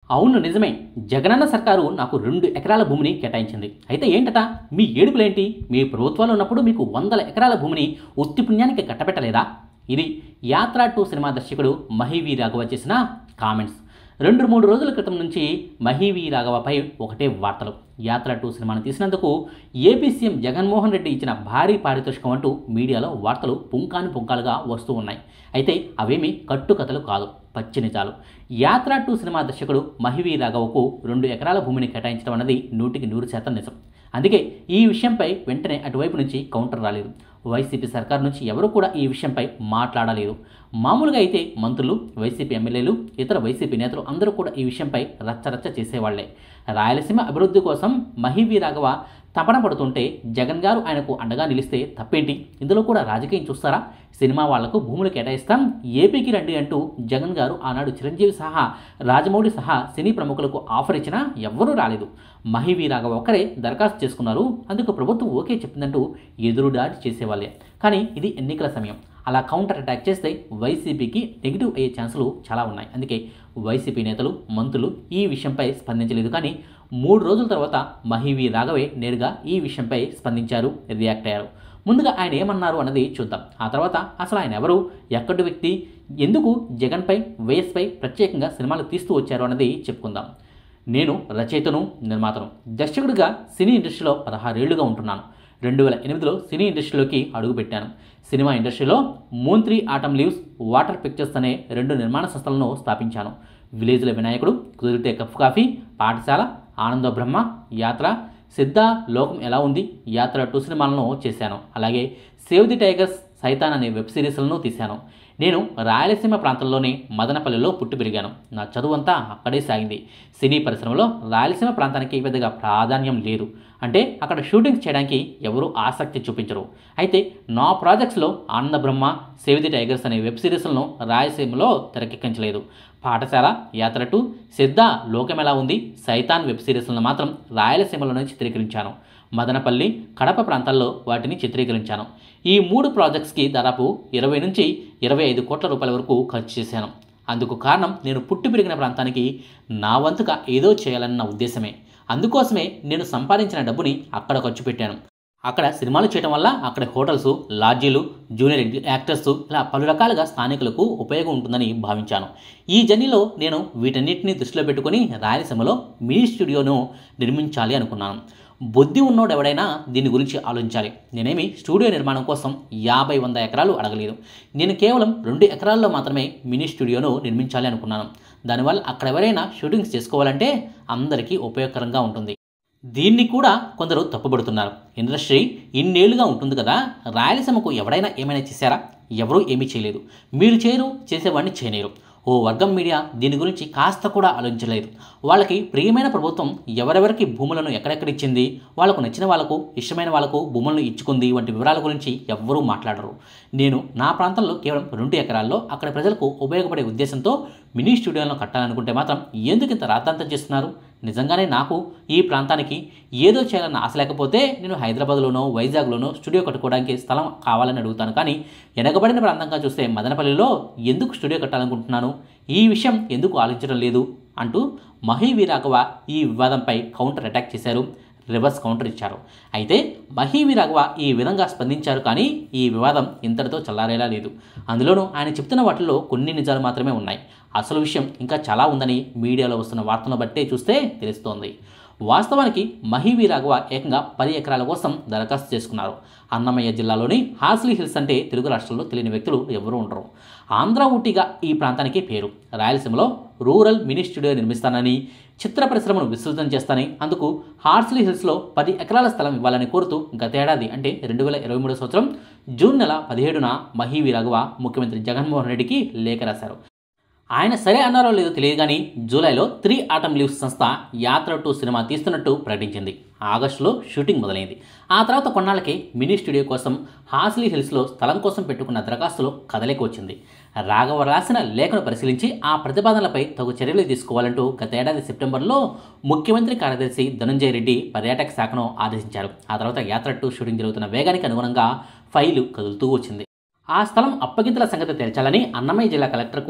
అవును నిజమే జగనన్న సర్కారు నాకు రెండు ఎకరాల భూమిని కేటాయించింది అయితే ఏంటట మీ ఏడుపులేంటి మీ ప్రభుత్వాలు ఉన్నప్పుడు మీకు వందల ఎకరాల భూమిని ఉత్తి పుణ్యానికి కట్టబెట్టలేదా ఇది యాత్ర టూ సినిమా దర్శకుడు మహివి రాఘవ చేసిన కామెంట్స్ రెండు మూడు రోజుల క్రితం నుంచి మహివి రాఘవపై ఒకటే వార్తలు యాత్ర టూ సినిమాను తీసినందుకు ఏపీ సీఎం జగన్మోహన్ రెడ్డి ఇచ్చిన భారీ పారితోషికం అంటూ మీడియాలో వార్తలు పుంకాను పుంకాలుగా వస్తూ ఉన్నాయి అయితే అవేమీ కట్టుకథలు కాదు పచ్చి నిజాలు యాత్ర టూ సినిమా దర్శకుడు మహివి రాఘవకు రెండు ఎకరాల భూమిని కేటాయించడం అన్నది నూటికి నూరు శాతం నిజం అందుకే ఈ విషయంపై వెంటనే అటువైపు నుంచి కౌంటర్ రాలేదు వైసీపీ సర్కార్ నుంచి ఎవరు కూడా ఈ విషయంపై మాట్లాడలేదు మామూలుగా అయితే మంత్రులు వైసీపీ ఎమ్మెల్యేలు ఇతర వైసీపీ నేతలు అందరూ కూడా ఈ విషయంపై రచ్చరచ్చ చేసేవాళ్లే రాయలసీమ అభివృద్ధి కోసం మహివి రాఘవ తపన పడుతుంటే జగన్ గారు ఆయనకు అండగా నిలిస్తే తప్పేంటి ఇందులో కూడా రాజకీయం చూస్తారా సినిమా వాళ్లకు భూములు కేటాయిస్తాం ఏపీకి రండి అంటూ జగన్ గారు ఆనాడు చిరంజీవి సహా రాజమౌళి సహా సినీ ప్రముఖులకు ఆఫర్ ఇచ్చినా ఎవ్వరూ రాలేదు మహివి రాఘవ ఒక్కరే దరఖాస్తు చేసుకున్నారు అందుకు ప్రభుత్వం ఓకే చెప్పిందంటూ ఎదురుదాడి చేసేవాళ్ళే కానీ ఇది ఎన్నికల సమయం అలా కౌంటర్ అటాక్ చేస్తే వైసీపీకి నెగిటివ్ అయ్యే ఛాన్సులు చాలా ఉన్నాయి అందుకే వైసీపీ నేతలు మంత్రులు ఈ విషయంపై స్పందించలేదు కానీ మూడు రోజుల తర్వాత మహివి రాఘవే నేరుగా ఈ విషయంపై స్పందించారు రియాక్ట్ అయ్యారు ముందుగా ఆయన ఏమన్నారు అన్నది చూద్దాం ఆ తర్వాత అసలు ఆయన ఎవరు ఎక్కడి వ్యక్తి ఎందుకు జగన్పై వైఎస్పై ప్రత్యేకంగా సినిమాలు తీస్తూ వచ్చారు అన్నది చెప్పుకుందాం నేను రచయితను నిర్మాతను దర్శకుడిగా సినీ ఇండస్ట్రీలో పదహారేళ్లుగా ఉంటున్నాను రెండు వేల ఎనిమిదిలో సినీ ఇండస్ట్రీలోకి అడుగుపెట్టాను సినిమా ఇండస్ట్రీలో moon three atom leaves water pictures అనే రెండు నిర్మాణ సంస్థలను స్థాపించాను విలేజ్ల వినాయకుడు కుదిరితే కఫ్ కాఫీ పాఠశాల ఆనంద బ్రహ్మ యాత్ర సిద్ధ లోకం ఎలా ఉంది యాత్ర టూ సినిమాలను చేశాను అలాగే సేవ్ ది టైగర్స్ సైతాన్ అనే వెబ్ సిరీస్లను తీశాను నేను రాయలసీమ ప్రాంతంలోని మదనపల్లిలో పుట్టి పెరిగాను నా చదువంతా అక్కడే సాగింది సినీ పరిశ్రమలో రాయలసీమ ప్రాంతానికి పెద్దగా ప్రాధాన్యం లేదు అంటే అక్కడ షూటింగ్స్ చేయడానికి ఎవరూ ఆసక్తి చూపించరు అయితే నా ప్రాజెక్ట్స్లో Ananda Brahma save the tigers అనే వెబ్ సిరీస్లను రాయలసీమలో తెరకెక్కించలేదు పాఠశాల యాత్ర టు సిద్ధ లోకం ఎలా ఉంది సైతాన్ వెబ్ సిరీస్లను మాత్రం రాయలసీమలోనే చిత్రీకరించాను మదనపల్లి కడప ప్రాంతాల్లో వాటిని చిత్రీకరించాను ఈ మూడు ప్రాజెక్ట్స్కి దాదాపు ఇరవై నుంచి ఇరవై ఐదు కోట్ల రూపాయల వరకు ఖర్చు చేశాను అందుకు కారణం నేను పుట్టి పెరిగిన ప్రాంతానికి నా వంతుగా ఏదో చేయాలన్న ఉద్దేశమే అందుకోసమే నేను సంపాదించిన డబ్బుని అక్కడ ఖర్చు పెట్టాను అక్కడ సినిమాలు చేయడం వల్ల అక్కడ హోటల్స్ లాడ్జీలు జూనియర్ యాక్టర్స్ ఇలా పలు రకాలుగా స్థానికులకు ఉపయోగం ఉంటుందని భావించాను ఈ జర్నీలో నేను వీటన్నిటిని దృష్టిలో పెట్టుకుని రాయలసీమలో మినీ స్టూడియోను నిర్మించాలి అనుకున్నాను బుద్ధి ఉన్నోడు ఎవడైనా దీని గురించి ఆలోచించాలి నేనేమి స్టూడియో నిర్మాణం కోసం యాభై వంద ఎకరాలు అడగలేదు నేను కేవలం రెండు ఎకరాల్లో మాత్రమే మినీ స్టూడియోను నిర్మించాలి అనుకున్నాను దానివల్ల అక్కడ ఎవరైనా షూటింగ్స్ చేసుకోవాలంటే అందరికీ ఉపయోగకరంగా ఉంటుంది దీన్ని కూడా కొందరు తప్పుపడుతున్నారు ఇండస్ట్రీ ఇన్నేళ్లుగా ఉంటుంది కదా రాయలసీమకు ఎవడైనా ఏమైనా చేశారా ఎవరూ ఏమీ చేయలేదు మీరు చేయరు చేసేవాడిని చేయలేరు ఓ వర్గం మీడియా దీని గురించి కాస్త కూడా ఆలోచించలేదు వాళ్ళకి ప్రియమైన ప్రభుత్వం ఎవరెవరికి భూములను ఎక్కడెక్కడ ఇచ్చింది వాళ్ళకు నచ్చిన వాళ్ళకు ఇష్టమైన వాళ్ళకు భూములను ఇచ్చుకుంది వంటి వివరాల గురించి ఎవ్వరూ మాట్లాడరు నేను నా ప్రాంతంలో కేవలం రెండు ఎకరాల్లో అక్కడ ప్రజలకు ఉపయోగపడే ఉద్దేశంతో మినీ స్టూడియోలను కట్టాలనుకుంటే మాత్రం ఎందుకు ఇంత రాద్ధాంతం చేస్తున్నారు నిజంగానే నాకు ఈ ప్రాంతానికి ఏదో చేయాలన్న ఆశ లేకపోతే నేను హైదరాబాద్లోనో వైజాగ్లోనో స్టూడియో కట్టుకోవడానికి స్థలం కావాలని అడుగుతాను కానీ వెనకబడిన ప్రాంతంగా చూస్తే మదనపల్లిలో ఎందుకు స్టూడియో కట్టాలనుకుంటున్నాను ఈ విషయం ఎందుకు ఆలోచించడం లేదు అంటూ మహీవి రాఘవ ఈ వివాదంపై కౌంటర్ అటాక్ చేశారు రివర్స్ కౌంటర్ ఇచ్చారు అయితే మహీవి రాఘవ ఈ విధంగా స్పందించారు కానీ ఈ వివాదం ఇంతటితో చల్లారేలా లేదు అందులోనూ ఆయన చెప్తున్న వాటిల్లో కొన్ని నిజాలు మాత్రమే ఉన్నాయి అసలు విషయం ఇంకా చాలా ఉందని మీడియాలో వస్తున్న వార్తలను బట్టే చూస్తే తెలుస్తోంది వాస్తవానికి మహీవి రాఘవ ఏకంగా పది ఎకరాల కోసం దరఖాస్తు చేసుకున్నారు అన్నమయ్య జిల్లాలోని హార్స్లీ హిల్స్ అంటే తెలుగు రాష్ట్రాల్లో తెలియని వ్యక్తులు ఎవరూ ఉండరు ఆంధ్ర ఊటీగా ఈ ప్రాంతానికి పేరు రాయలసీమలో రూరల్ మినీ స్టూడియో నిర్మిస్తానని చిత్ర పరిశ్రమను విస్తృతం చేస్తానని అందుకు హార్స్లీ హిల్స్లో పది ఎకరాల స్థలం ఇవ్వాలని కోరుతూ గతేడాది అంటే రెండు వేల ఇరవై మూడో సంవత్సరం జూన్ నెల పదిహేడున మహీవి రాఘవ ముఖ్యమంత్రి జగన్మోహన్ రెడ్డికి లేఖ రాశారు ఆయన సరే అన్నారో లేదో తెలియదు కానీ జూలైలో త్రీ ఆటమ్ లీవ్స్ సంస్థ యాత్ర టూ సినిమా తీస్తున్నట్టు ప్రకటించింది ఆగస్టులో షూటింగ్ మొదలైంది ఆ తర్వాత కొన్నాళ్ళకి మినీ స్టూడియో కోసం హాస్లీ హిల్స్లో స్థలం కోసం పెట్టుకున్న దరఖాస్తులో కదలిక వచ్చింది రాఘవ రాసిన లేఖను పరిశీలించి ఆ ప్రతిపాదనలపై తగు చర్యలు తీసుకోవాలంటూ గతేడాది సెప్టెంబర్లో ముఖ్యమంత్రి కార్యదర్శి ధనంజయ రెడ్డి పర్యాటక శాఖను ఆదేశించారు ఆ తర్వాత యాత్ర టూ షూటింగ్ జరుగుతున్న వేగానికి అనుగుణంగా ఫైలు కదులుతూ వచ్చింది ఆ స్థలం అప్పగింతల సంగతి తేల్చాలని అన్నమయ్య జిల్లా కలెక్టర్కు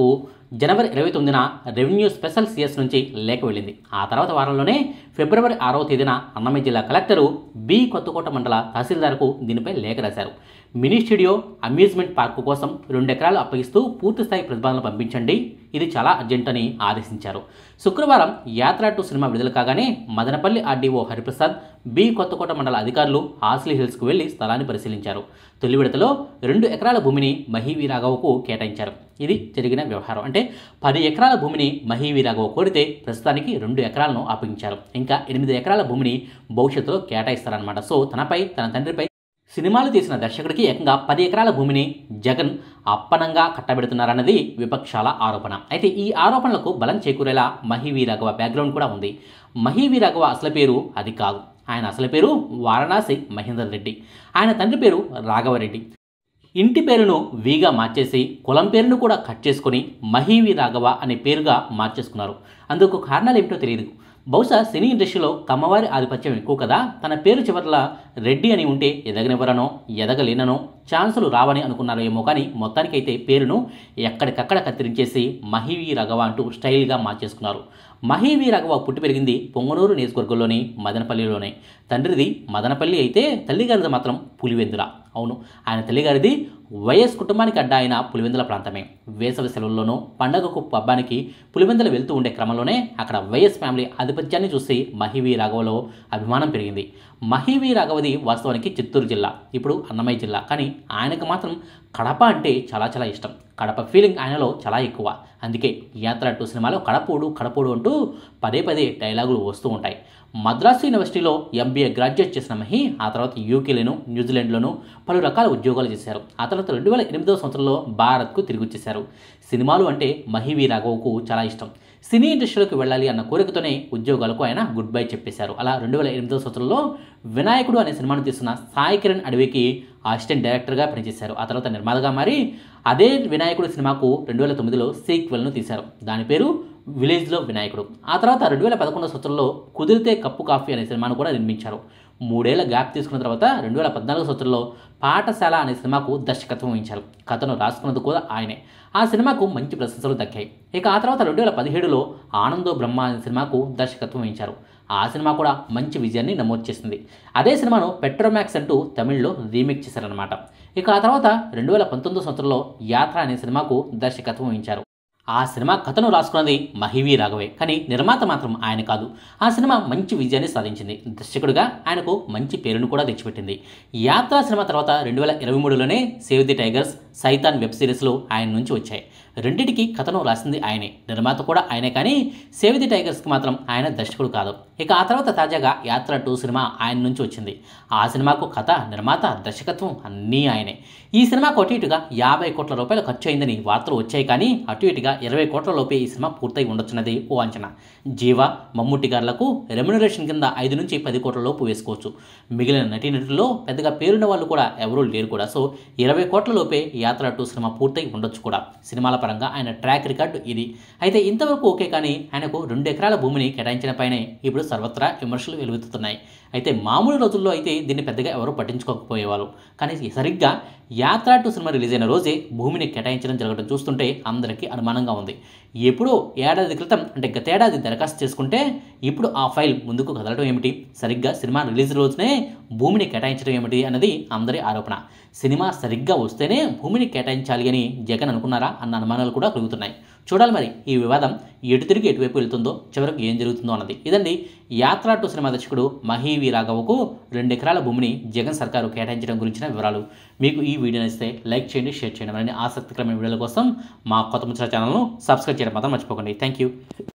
జనవరి ఇరవై తొమ్మిదిన రెవెన్యూ స్పెషల్ సిఎస్ నుంచి లేఖ వెళ్ళింది ఆ తర్వాత వారంలోనే ఫిబ్రవరి ఆరవ తేదీన అన్నమయ్య జిల్లా కలెక్టరు బి కొత్తకోట మండల తహసీల్దార్కు దీనిపై లేఖ రాశారు మినీ స్టూడియో అమ్యూజ్మెంట్ పార్కు కోసం రెండు ఎకరాలు అప్పగిస్తూ పూర్తి స్థాయి ప్రతిపాదనలు పంపించండి ఇది చాలా అర్జెంట్ అని ఆదేశించారు శుక్రవారం యాత్ర టు సినిమా విడుదల కాగానే మదనపల్లి ఆర్డీఓ హరిప్రసాద్ బి కొత్తకోట మండల అధికారులు ఆస్లీ హిల్స్కు వెళ్లి స్థలాన్ని పరిశీలించారు తొలి విడతలో రెండు ఎకరాల భూమిని మహీవి రాఘవకు కేటాయించారు ఇది జరిగిన వ్యవహారం అంటే పది ఎకరాల భూమిని మహీవి రాఘవ కోరితే ప్రస్తుతానికి రెండు ఎకరాలను అప్పగించారు ఇంకా ఎనిమిది ఎకరాల భూమిని భవిష్యత్తులో కేటాయిస్తారన్నమాట సో తనపై తన తండ్రిపై సినిమాలు తీసిన దర్శకుడికి ఏకంగా పది ఎకరాల భూమిని జగన్ అప్పనంగా కట్టబెడుతున్నారన్నది విపక్షాల ఆరోపణ అయితే ఈ ఆరోపణలకు బలం చేకూరేలా మహివీ రాఘవ బ్యాక్గ్రౌండ్ కూడా ఉంది మహివీ రాఘవ అసలు పేరు అది కాదు ఆయన అసలు పేరు వారణాసి మహేందర్ రెడ్డి ఆయన తండ్రి పేరు రాఘవరెడ్డి ఇంటి పేరును వీగా మార్చేసి కులం పేరును కూడా కట్ చేసుకొని మహీవి రాఘవ అనే పేరుగా మార్చేసుకున్నారు అందుకు కారణాలు ఏమిటో తెలియదు బహుశా సినీ ఇండస్ట్రీలో కమ్మవారి ఆధిపత్యం ఎక్కువ కదా తన పేరు చివరల రెడ్డి అని ఉంటే ఎదగనివ్వరనో ఎదగలేననో ఛాన్సులు రావని అనుకున్నారో ఏమో కానీ మొత్తానికైతే పేరును ఎక్కడికక్కడ కత్తిరించేసి మహీవి రాఘవ అంటూ స్టైల్గా మార్చేసుకున్నారు మహీవి రాఘవ పుట్టి పెరిగింది పొంగనూరు నియోజకవర్గంలోని మదనపల్లిలోనే తండ్రిది మదనపల్లి అయితే తల్లిగారిది మాత్రం పులివెందుల అవును ఆయన తల్లిగారిది వైఎస్ కుటుంబానికి అడ్డా అయిన పులివెందుల ప్రాంతమే వేసవి సెలవుల్లోనూ పండగకు పబ్బానికి పులివెందుల వెళ్తూ ఉండే క్రమంలోనే అక్కడ వైఎస్ ఫ్యామిలీ ఆధిపత్యాన్ని చూసి మహివి రాఘవలో అభిమానం పెరిగింది మహివి రాఘవది వాస్తవానికి చిత్తూరు జిల్లా ఇప్పుడు అన్నమయ్య జిల్లా కానీ ఆయనకు మాత్రం కడప అంటే చాలా చాలా ఇష్టం కడప ఫీలింగ్ ఆయనలో చాలా ఎక్కువ అందుకే యాత్ర టూ సినిమాలో కడపోడు కడపోడు అంటూ పదే పదే డైలాగులు వస్తూ ఉంటాయి మద్రాసు యూనివర్సిటీలో ఎంబీఏ గ్రాడ్యుయేట్ చేసిన మహి ఆ తర్వాత యూకేలోను న్యూజిలాండ్లోను పలు రకాల ఉద్యోగాలు చేశారు ఆ తర్వాత రెండు వేల ఎనిమిదవ సంవత్సరంలో భారత్కు తిరిగి వచ్చేశారు సినిమాలు అంటే మహివి రాఘవకు చాలా ఇష్టం సినీ ఇండస్ట్రీలోకి వెళ్ళాలి అన్న కోరికతోనే ఉద్యోగాలకు ఆయన గుడ్ బై చెప్పేశారు అలా రెండు వేల ఎనిమిదవ సంవత్సరంలో వినాయకుడు అనే సినిమాను తీస్తున్న సాయి కిరణ్ అడవికి అసిస్టెంట్ డైరెక్టర్గా పనిచేశారు ఆ తర్వాత నిర్మాతగా మారి అదే వినాయకుడు సినిమాకు రెండు వేల తొమ్మిదిలో సీక్వెల్ను తీశారు దాని పేరు విలేజ్లో వినాయకుడు ఆ తర్వాత రెండు వేల పదకొండవ సంవత్సరంలో కుదిరితే కప్పు కాఫీ అనే సినిమాను కూడా నిర్మించారు మూడేళ్ల గ్యాప్ తీసుకున్న తర్వాత రెండు వేల పద్నాలుగు సంవత్సరంలో పాఠశాల అనే సినిమాకు దర్శకత్వం వహించారు కథను రాసుకున్నది కూడా ఆయనే ఆ సినిమాకు మంచి ప్రశంసలు దక్కాయి ఇక ఆ తర్వాత రెండు వేల పదిహేడులో ఆనందో బ్రహ్మ అనే సినిమాకు దర్శకత్వం వహించారు ఆ సినిమా కూడా మంచి విజయాన్ని నమోదు చేసింది అదే సినిమాను పెట్రోమాక్స్ అంటూ తమిళ్లో రీమేక్ చేశారనమాట ఇక ఆ తర్వాత రెండు వేల పంతొమ్మిదో సంవత్సరంలో యాత్ర అనే సినిమాకు దర్శకత్వం వహించారు ఆ సినిమా కథను రాసుకున్నది మహివీ రాఘవే కానీ నిర్మాత మాత్రం ఆయన కాదు ఆ సినిమా మంచి విజయాన్ని సాధించింది దర్శకుడిగా ఆయనకు మంచి పేరును కూడా తెచ్చిపెట్టింది యాత్ర సినిమా తర్వాత రెండు వేల ఇరవై మూడులోనే save the tigers Shaitan web సిరీస్లు ఆయన నుంచి వచ్చాయి రెండింటికి కథను రాసింది ఆయనే నిర్మాత కూడా ఆయనే కానీ సేవ్ ది టైగర్స్కి మాత్రం ఆయన దర్శకుడు కాదు ఇక ఆ తర్వాత తాజాగా యాత్ర టూ సినిమా ఆయన నుంచి వచ్చింది ఆ సినిమాకు కథ నిర్మాత దర్శకత్వం అన్నీ ఆయనే ఈ సినిమాకు అటు ఇటుగా యాభై కోట్ల రూపాయలు ఖర్చు అయిందని వార్తలు వచ్చాయి కానీ అటు ఇటుగా ఇరవై కోట్ల లోపే ఈ సినిమా పూర్తయి ఉండొచ్చున్నది ఓ అంచనా జీవ మమ్ముట్టి గారులకు రెమ్యునరేషన్ కింద ఐదు నుంచి పది కోట్ల లోపు వేసుకోవచ్చు మిగిలిన నటీనటుల్లో పెద్దగా పేరున్న వాళ్ళు కూడా ఎవరూ లేరు కూడా సో ఇరవై కోట్ల లోపే యాత్ర టూ సినిమా పూర్తయి ఉండొచ్చు కూడా సినిమాల పరంగా ఆయన ట్రాక్ రికార్డు ఇది అయితే ఇంతవరకు ఓకే కానీ ఆయనకు రెండు ఎకరాల భూమిని కేటాయించిన పైనే ఇప్పుడు సర్వత్రా విమర్శలు వెలువెత్తుతున్నాయి అయితే మామూలు రోజుల్లో అయితే దీన్ని పెద్దగా ఎవరు పట్టించుకోకపోయేవారు కానీ సరిగ్గా యాత్ర టు సినిమా రిలీజ్ అయిన రోజే భూమిని కేటాయించడం జరగడం చూస్తుంటే అందరికీ అనుమానంగా ఉంది ఎప్పుడో ఏడాది క్రితం అంటే గతేడాది దరఖాస్తు చేసుకుంటే ఇప్పుడు ఆ ఫైల్ ముందుకు కదలడం ఏమిటి సరిగ్గా సినిమా రిలీజ్ రోజునే భూమిని కేటాయించడం ఏమిటి అన్నది అందరి ఆరోపణ సినిమా సరిగ్గా వస్తేనే భూమిని కేటాయించాలి అని జగన్ అనుకున్నారా అన్న అనుమానాలు కూడా కలుగుతున్నాయి చూడాలి మరి ఈ వివాదం ఎటు తిరిగి ఎటువైపు వెళ్తుందో చివరకు ఏం జరుగుతుందో అన్నది ఇదండి యాత్ర టు సినిమా దర్శకుడు మహీవి రాఘవకు రెండు ఎకరాల భూమిని జగన్ సర్కారు కేటాయించడం గురించిన వివరాలు మీకు ఈ వీడియో నచ్చితే లైక్ చేయండి షేర్ చేయండి మరిన్ని ఆసక్తికరమైన వీడియోల కోసం మా కొత్త ముచ్చట ఛానల్ను సబ్స్క్రైబ్ చేయడం మాత్రం మర్చిపోకండి థ్యాంక్ యూ